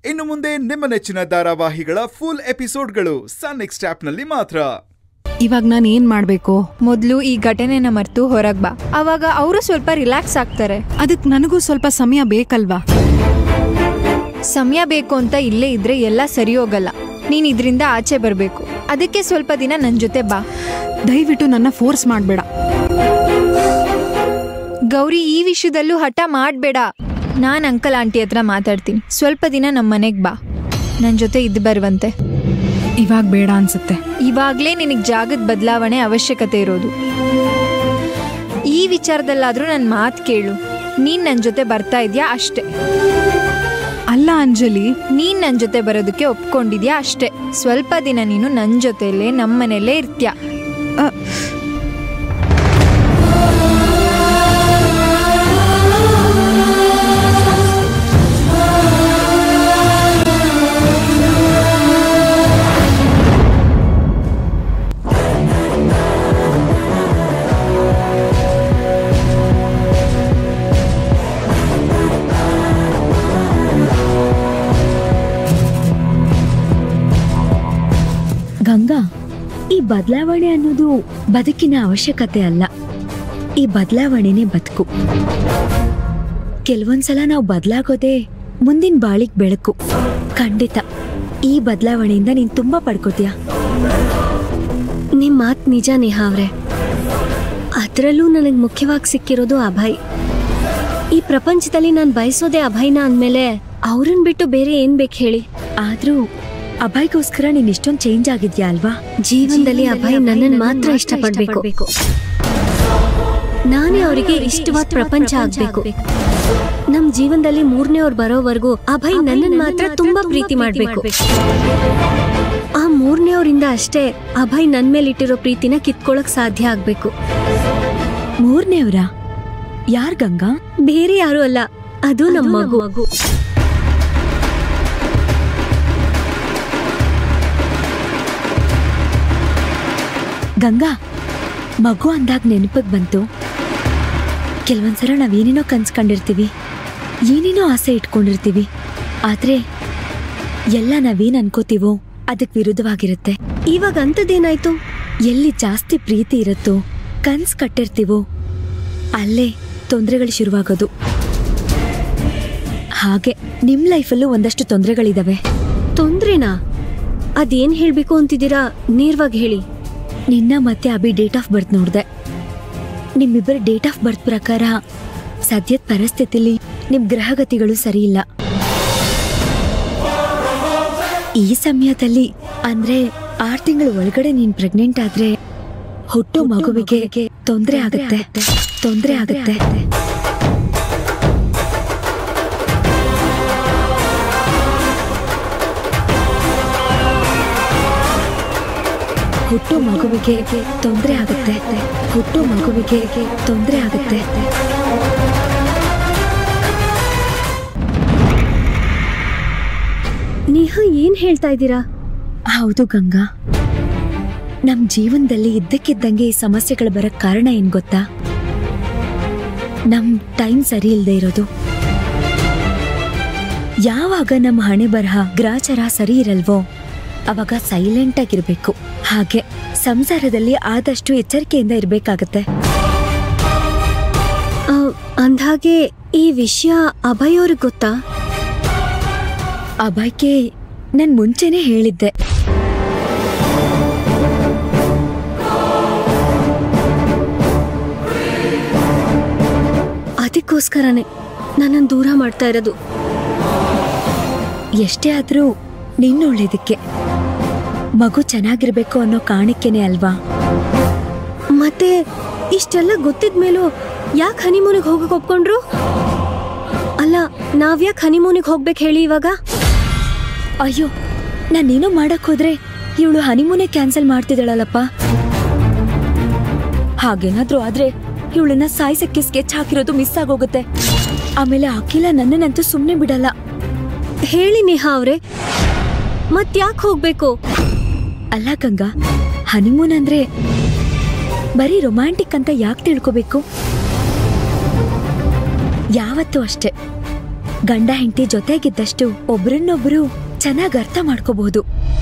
ಇನ್ನು ಮುಂದೆ ನಿಮ್ಮ ನೆಚ್ಚಿನ ಧಾರಾವಾಹಿಗಳ ಫುಲ್ ಎಪಿಸೋಡ್ಗಳು ಸನ್ ನೆಕ್ಸ್ಟ್ ಆಪ್ನಲ್ಲಿ ಮಾತ್ರ ಇವಾಗ ನಾನು ಏನ್ ಮಾಡ್ಬೇಕು ಮೊದಲು ಈ ಘಟನೆನ ಮರ್ತು ಹೊರಗ್ ಬಾ ಅವಾಗ ಅವರು ಸ್ವಲ್ಪ ರಿಲ್ಯಾಕ್ಸ್ ಆಗ್ತಾರೆ ಅದಕ್ ನನಗೂ ಸ್ವಲ್ಪ ಸಮಯ ಬೇಕಲ್ವಾ ಸಮಯ ಬೇಕು ಅಂತ ಇಲ್ಲೇ ಇದ್ರೆ ಎಲ್ಲ ಸರಿ ಹೋಗಲ್ಲ ನೀನ್ ಇದರಿಂದ ಆಚೆ ಬರಬೇಕು ಅದಕ್ಕೆ ಸ್ವಲ್ಪ ದಿನ ನನ್ನ ಜೊತೆ ಬಾ ದಯವಿಟ್ಟು ನನ್ನ ಫೋರ್ಸ್ ಮಾಡ್ಬೇಡ ಗೌರಿ ಈ ವಿಷಯದಲ್ಲೂ ಹಠ ಮಾಡಬೇಡ ನಾನು ಅಂಕಲ್ ಆಂಟಿ ಹತ್ರ ಮಾತಾಡ್ತೀನಿ ಸ್ವಲ್ಪ ದಿನ ನಮ್ಮ ಮನೆಗೆ ಬಾ ನನ್ನ ಜೊತೆ ಇದ್ದು ಬರುವಂತೆ ಇವಾಗ ಬೇಡ ಅನ್ಸುತ್ತೆ ಇವಾಗಲೇ ನಿನಗೆ ಜಾಗದ ಬದಲಾವಣೆ ಅವಶ್ಯಕತೆ ಇರೋದು ಈ ವಿಚಾರದಲ್ಲಾದರೂ ನನ್ನ ಮಾತು ಕೇಳು ನೀನು ನನ್ನ ಜೊತೆ ಬರ್ತಾ ಇದೆಯಾ ಅಷ್ಟೇ ಅಲ್ಲ ಅಂಜಲಿ ನೀನು ನನ್ನ ಜೊತೆ ಬರೋದಕ್ಕೆ ಒಪ್ಕೊಂಡಿದ್ಯಾ ಅಷ್ಟೇ ಸ್ವಲ್ಪ ದಿನ ನೀನು ನನ್ನ ಜೊತೆಲೇ ನಮ್ಮ ಮನೆಯಲ್ಲೇ ಇರ್ತೀಯ ಅ, ಗಂಗಾ ಈ ಬದಲಾವಣೆ ಅನ್ನೋದು ಬದುಕಿನ ಅವಶ್ಯಕತೆ ಅಲ್ಲ ಈ ಬದಲಾವಣೆನೇ ಬದುಕು ಕೆಲವೊಂದ್ಸಲ ನಾವು ಬದಲಾಗೋದೇ ಮುಂದಿನ ಬಾಳಿಗ್ ಬೆಳಕು ಖಂಡಿತ ಈ ಬದಲಾವಣೆಯಿಂದ ನೀನ್ ತುಂಬಾ ಪಡ್ಕೋತೀಯ ನಿಮ್ ಮಾತ್ ನಿಜ ನೇಹಾ ಅವ್ರೆ ಅದರಲ್ಲೂ ನನಗೆ ಮುಖ್ಯವಾಗಿ ಸಿಕ್ಕಿರೋದು ಅಭಯ್ ಈ ಪ್ರಪಂಚದಲ್ಲಿ ನಾನು ಬಯಸೋದೇ ಅಭಯ್ನ ಅಂದ್ಮೇಲೆ ಅವ್ರನ್ನ ಬಿಟ್ಟು ಬೇರೆ ಏನ್ ಬೇಕು ಹೇಳಿ ಆದ್ರೂ ಅಭಯ್ಗೋಸ್ಕರ ನೀನ್ ಇಷ್ಟೊಂದ್ ಚೇಂಜ್ ಆಗಿದ್ಯಾ ಅಲ್ವಾ ಜೀವನದಲ್ಲಿ ಅಭಯ್ ನನ್ನನ್ನು ಮಾತ್ರ ಇಷ್ಟಪಡ್ಬೇಕು ನಾನೇ ಅವರಿಗೆ ಇಷ್ಟವಾದ ಪ್ರಪಂಚ ಆಗ್ಬೇಕು ನಮ್ ಜೀವನದಲ್ಲಿ ಮೂರನೇವ್ರು ಬರೋವರೆಗೂ ಅಭಯ್ ನನ್ನನ್ನು ಮಾತ್ರ ತುಂಬಾ ಪ್ರೀತಿ ಮಾಡ್ಬೇಕು ಆ ಮೂರನೇವರಿಂದ ಅಷ್ಟೇ ಅಭಯ್ ನನ್ ಮೇಲಿಟ್ಟಿರೋ ಪ್ರೀತಿನ ಕಿತ್ಕೊಳಕ್ ಸಾಧ್ಯ ಆಗ್ಬೇಕು ಮೂರನೇವ್ರ ಯಾರ್ ಗಂಗಾ ಬೇರೆ ಯಾರು ಅಲ್ಲ ಅದು ನಮ್ಮ ಮಗು ಗಂಗಾ ಮಗು ಅಂದಾಗ ನೆನಪಿಗೆ ಬಂತು ಕೆಲವೊಂದ್ಸಲ ನಾವೇನೇನೋ ಕನ್ಸ್ಕೊಂಡಿರ್ತೀವಿ ಏನೇನೋ ಆಸೆ ಇಟ್ಕೊಂಡಿರ್ತೀವಿ ಆದ್ರೆ ಎಲ್ಲ ನಾವೇನ್ ಅನ್ಕೋತೀವೋ ಅದಕ್ಕೆ ವಿರುದ್ಧವಾಗಿರುತ್ತೆ ಇವಾಗ ಅಂಥದ್ದೇನಾಯ್ತು ಎಲ್ಲಿ ಜಾಸ್ತಿ ಪ್ರೀತಿ ಇರುತ್ತೋ ಕನ್ಸ್ ಕಟ್ಟಿರ್ತೀವೋ ಅಲ್ಲೇ ತೊಂದರೆಗಳು ಶುರುವಾಗೋದು ಹಾಗೆ ನಿಮ್ ಲೈಫಲ್ಲೂ ಒಂದಷ್ಟು ತೊಂದರೆಗಳಿದಾವೆ ತೊಂದ್ರೆನಾ ಅದೇನ್ ಹೇಳ್ಬೇಕು ಅಂತಿದ್ದೀರಾ ನೇರವಾಗಿ ಹೇಳಿ ನಿನ್ನ ಮತ್ತೆ ಅಭಿ ಡೇಟ್ ಆಫ್ ಬರ್ತ್ ನೋಡ್ದೆ ನಿಮ್ಮಿಬ್ಬರ ಡೇಟ್ ಆಫ್ ಬರ್ತ್ ಪ್ರಕಾರ ಸದ್ಯದ ಪರಿಸ್ಥಿತಿಲಿ ನಿಮ್ ಗ್ರಹಗತಿಗಳು ಸರಿ ಇಲ್ಲ ಈ ಸಮಯದಲ್ಲಿ ಅಂದ್ರೆ ಆರ್ ತಿಂಗಳ ಒಳಗಡೆ ನೀನ್ ಪ್ರೆಗ್ನೆಂಟ್ ಆದ್ರೆ ಹುಟ್ಟೋ ಮಗುವಿಗೆ ತೊಂದರೆ ಆಗುತ್ತೆ ತೊಂದರೆ ಆಗುತ್ತೆ ಹುಟ್ಟೋ ಮಗುವಿಗೆ ತೊಂದರೆ ಆಗುತ್ತೆ ಹುಟ್ಟೋ ಮಗುವಿಗೆ ತೊಂದರೆ ಆಗುತ್ತೆ ನೇಹಾ ಏನ್ ಹೇಳ್ತಾ ಇದ್ದೀರಾ ಹೌದು ಗಂಗಾ ನಮ್ ಜೀವನದಲ್ಲಿ ಇದ್ದಕ್ಕಿದ್ದಂಗೆ ಈ ಸಮಸ್ಯೆಗಳು ಬರಕ್ ಕಾರಣ ಏನ್ ಗೊತ್ತಾ ನಮ್ ಟೈಮ್ ಸರಿ ಇಲ್ದೇ ಇರೋದು ಯಾವಾಗ ನಮ್ಮ ಹಣೆ ಬರಹ ಗ್ರಾಚಾರ ಸರಿ ಇರಲ್ವೋ ಅವಾಗ ಸೈಲೆಂಟ್ ಆಗಿರ್ಬೇಕು ಹಾಗೆ ಸಂಸಾರದಲ್ಲಿ ಆದಷ್ಟು ಎಚ್ಚರಿಕೆಯಿಂದ ಇರ್ಬೇಕಾಗತ್ತೆ ಆ, ಅಂದ್ಹಾಗೆ ಈ ವಿಷಯ ಅಭಯ್ ಅವ್ರಿಗೆ ಗೊತ್ತಾ ಅಭಯ್ಗೆ ನಾನ್ ಮುಂಚೆನೆ ಹೇಳಿದ್ದೆ ಅದಕ್ಕೋಸ್ಕರನೇ ನನ್ನನ್ನು ದೂರ ಮಾಡ್ತಾ ಇರೋದು ಎಷ್ಟೇ ಆದ್ರೂ ನಿನ್ನ ಒಳ್ಳೇದಕ್ಕೆ ಮಗು ಚೆನ್ನಾಗಿರ್ಬೇಕು ಅನ್ನೋ ಕಾಣಿಕೆನೆ ಅಲ್ವಾ ಮತ್ತೆ ಇಷ್ಟೆಲ್ಲ ಗೊತ್ತಿದ್ಮೇಲೂ ಯಾಕೆ ಹನಿಮೂನಿಗೆ ಹೋಗಕ್ ಒಪ್ಕೊಂಡ್ರು ಅಲ್ಲ ನಾವ್ಯಾಕೆ ಹನಿಮೂನಿಗೆ ಹೋಗ್ಬೇಕು ಹೇಳಿ ಇವಾಗ ಅಯ್ಯೋ ನಾನೇನೋ ಮಾಡಕ್ ಹೋದ್ರೆ ಇವಳು ಹನಿಮೂನೆ ಕ್ಯಾನ್ಸಲ್ ಮಾಡ್ತಿದ್ದಾಳಲ್ಲಪ್ಪ ಹಾಗೇನಾದ್ರೂ ಆದ್ರೆ ಇವಳನ್ನ ಸಾಯ್ಸಕ್ಕೆ ಸ್ಕೆಚ್ ಹಾಕಿರೋದು ಮಿಸ್ ಆಗೋಗುತ್ತೆ ಆಮೇಲೆ ಅಖಿಲ ನನ್ನನ್ನಂತೂ ಸುಮ್ಮನೆ ಬಿಡಲ್ಲ ಹೇಳಿ ನೇಹಾ ಅವ್ರೆ ಮತ್ಯಾಕೆ ಹೋಗ್ಬೇಕು ಅಲ್ಲ ಗಂಗಾ ಹನಿಮೂನ್ ಅಂದ್ರೆ ಬರೀ ರೊಮ್ಯಾಂಟಿಕ್ ಅಂತ ಯಾಕೆ ತಿಳ್ಕೋಬೇಕು ಯಾವತ್ತೂ ಅಷ್ಟೆ ಗಂಡ ಹೆಂಡತಿ ಜೊತೆಗಿದ್ದಷ್ಟು ಒಬ್ರನ್ನೊಬ್ರು ಚೆನ್ನಾಗ್ ಅರ್ಥ ಮಾಡ್ಕೋಬಹುದು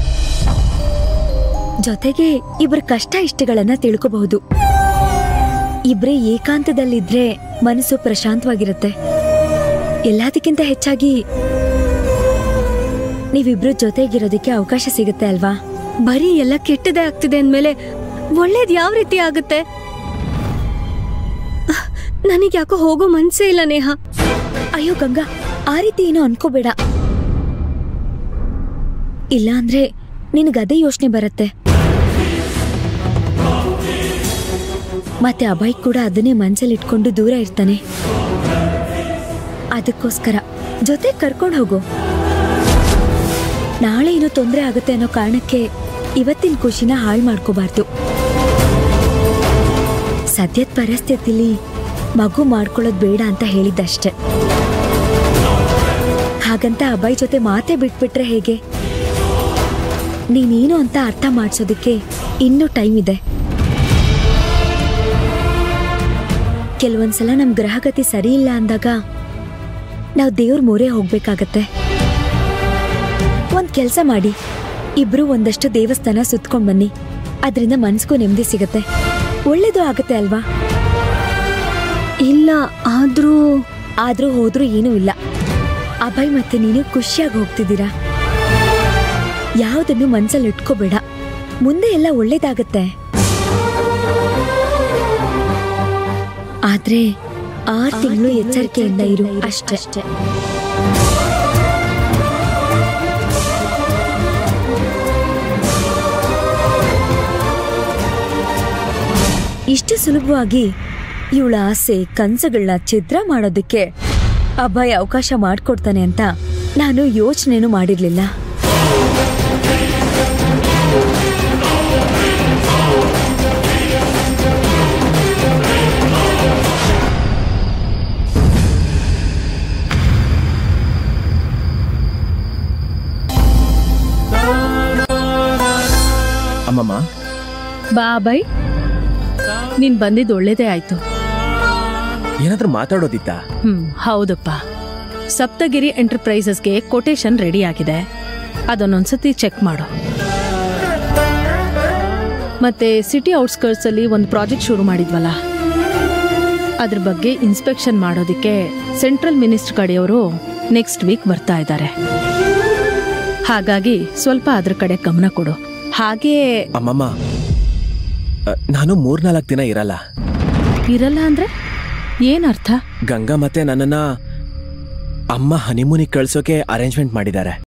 ಜೊತೆಗೆ ಇಬ್ರ ಕಷ್ಟ ಇಷ್ಟಗಳನ್ನ ತಿಳ್ಕೋಬಹುದು ಇಬ್ರೇ ಏಕಾಂತದಲ್ಲಿದ್ರೆ ಮನಸ್ಸು ಪ್ರಶಾಂತವಾಗಿರುತ್ತೆ ಎಲ್ಲದಕ್ಕಿಂತ ಹೆಚ್ಚಾಗಿ ನೀವಿಬ್ರು ಜೊತೆಗಿರೋದಕ್ಕೆ ಅವಕಾಶ ಸಿಗುತ್ತೆ ಅಲ್ವಾ ಬರೀ ಎಲ್ಲ ಕೆಟ್ಟದೇ ಆಗ್ತಿದೆ ಅಂದ್ಮೇಲೆ ಒಳ್ಳೇದ್ ಯಾವ ರೀತಿ ಆಗುತ್ತೆ ನನಗೆ ಯಾಕೋ ಹೋಗೋ ಮನ್ಸೇ ಇಲ್ಲ ನೇಹ ಅಯ್ಯೋ ಗಂಗಾ ಆ ರೀತಿ ಏನೋ ಅನ್ಕೋಬೇಡ ಇಲ್ಲ ಅಂದ್ರೆ ನಿನಗದೇ ಯೋಚನೆ ಬರುತ್ತೆ ಮತ್ತೆ ಅಭಯ್ ಕೂಡ ಅದನ್ನೇ ಮನ್ಸಲ್ಲಿ ಇಟ್ಕೊಂಡು ದೂರ ಇರ್ತಾನೆ ಅದಕ್ಕೋಸ್ಕರ ಜೊತೆ ಕರ್ಕೊಂಡು ಹೋಗು ನಾಳೆ ಏನೋ ತೊಂದರೆ ಆಗುತ್ತೆ ಅನ್ನೋ ಕಾರಣಕ್ಕೆ ಇವತ್ತಿನ ಖುಷಿನ ಹಾಳು ಮಾಡ್ಕೋಬಾರ್ದು ಸದ್ಯದ ಪರಿಸ್ಥಿತಿಲಿ ಮಗು ಮಾಡ್ಕೊಳ್ಳೋದು ಬೇಡ ಅಂತ ಹೇಳಿದ್ದಷ್ಟೆ ಹಾಗಂತ ಅಭಯ್ ಜೊತೆ ಮಾತೇ ಬಿಟ್ಬಿಟ್ರೆ ಹೇಗೆ ನೀನೇನು ಅಂತ ಅರ್ಥ ಮಾಡಿಸೋದಕ್ಕೆ ಇನ್ನೂ ಟೈಮ್ ಇದೆ ಕೆಲವೊಂದ್ಸಲ ನಮ್ ಗ್ರಹಗತಿ ಸರಿ ಇಲ್ಲ ಅಂದಾಗ ನಾವು ದೇವ್ರ ಮೊರೆ ಹೋಗ್ಬೇಕಾಗತ್ತೆ ಒಂದ್ ಕೆಲ್ಸ ಮಾಡಿ ಇಬ್ರು ಒಂದಷ್ಟು ದೇವಸ್ಥಾನ ಸುತ್ಕೊಂಡ್ ಬನ್ನಿ ಅದರಿಂದ ಮನ್ಸ್ಗೂ ನೆಮ್ಮದಿ ಸಿಗತ್ತೆ ಒಳ್ಳೇದು ಆಗತ್ತೆ ಅಲ್ವಾ ಇಲ್ಲ ಆದ್ರೂ ಆದ್ರೂ ಹೋದ್ರೂ ಏನೂ ಇಲ್ಲ ಅಭಯ್ ಮತ್ತೆ ನೀನು ಖುಷಿಯಾಗಿ ಹೋಗ್ತಿದ್ದೀರಾ ಯಾವುದನ್ನು ಮನ್ಸಲ್ಲಿ ಇಟ್ಕೋಬೇಡ ಮುಂದೆ ಎಲ್ಲ ಒಳ್ಳೇದಾಗತ್ತೆ ಆದ್ರೆ ಆರ್ ತಿಂಗಳು ಎಚ್ಚರಿಕೆಯಿಂದ ಇರು ಅಷ್ಟೇ ಇಷ್ಟು ಸುಲಭವಾಗಿ ಇವಳ ಆಸೆ ಕನ್ಸುಗಳನ್ನ ಛಿದ್ರ ಮಾಡೋದಕ್ಕೆ ಅಭಯ್ ಅವಕಾಶ ಮಾಡ್ಕೊಡ್ತಾನೆ ಅಂತ ನಾನು ಯೋಚನೆನೂ ಮಾಡಿರ್ಲಿಲ್ಲ ಅಮ್ಮಮ್ಮ ಬಾ ಬೈ ನೀನ್ ಬಂದಿದ್ದು ಒಳ್ಳೇದೇ ಆಯ್ತು ಏನಾದ್ರೂ ಮಾತಾಡೋದಿತ್ತ ಹ್ಮ್ ಹೌದಪ್ಪ ಸಪ್ತಗಿರಿ ಎಂಟರ್ಪ್ರೈಸಸ್ಗೆ ಕೊಟೇಶನ್ ರೆಡಿ ಆಗಿದೆ ಅದನ್ನೊಂದ್ಸತಿ ಚೆಕ್ ಮಾಡು ಮತ್ತೆ ಸಿಟಿ ಔಟ್ಸ್ಕರ್ಟ್ಸ್ ಅಲ್ಲಿ ಒಂದು ಪ್ರಾಜೆಕ್ಟ್ ಶುರು ಮಾಡಿದ್ವಲ್ಲ ಅದ್ರ ಬಗ್ಗೆ ಇನ್ಸ್ಪೆಕ್ಷನ್ ಮಾಡೋದಕ್ಕೆ ಸೆಂಟ್ರಲ್ ಮಿನಿಸ್ಟರ್ ಕಡೆಯವರು ನೆಕ್ಸ್ಟ್ ವೀಕ್ ಬರ್ತಾ ಇದ್ದಾರೆ ಹಾಗಾಗಿ ಸ್ವಲ್ಪ ಅದ್ರ ಕಡೆ ಗಮನ ಕೊಡು ಹಾಗೆ ಅಮ್ಮಮ್ಮ ಅ, ನಾನು ಮೂರ್ನಾಲ್ಕು ದಿನ ಇರಲ್ಲ ಇರಲ್ಲ ಅಂದ್ರೆ ಏನರ್ಥ ಗಂಗಾ ಮತ್ತೆ ನನ್ನನ್ನ ಅಮ್ಮ ಹನಿಮೂನಿಗೆ ಕಳ್ಸೋಕೆ ಅರೇಂಜ್ಮೆಂಟ್ ಮಾಡಿದ್ದಾರೆ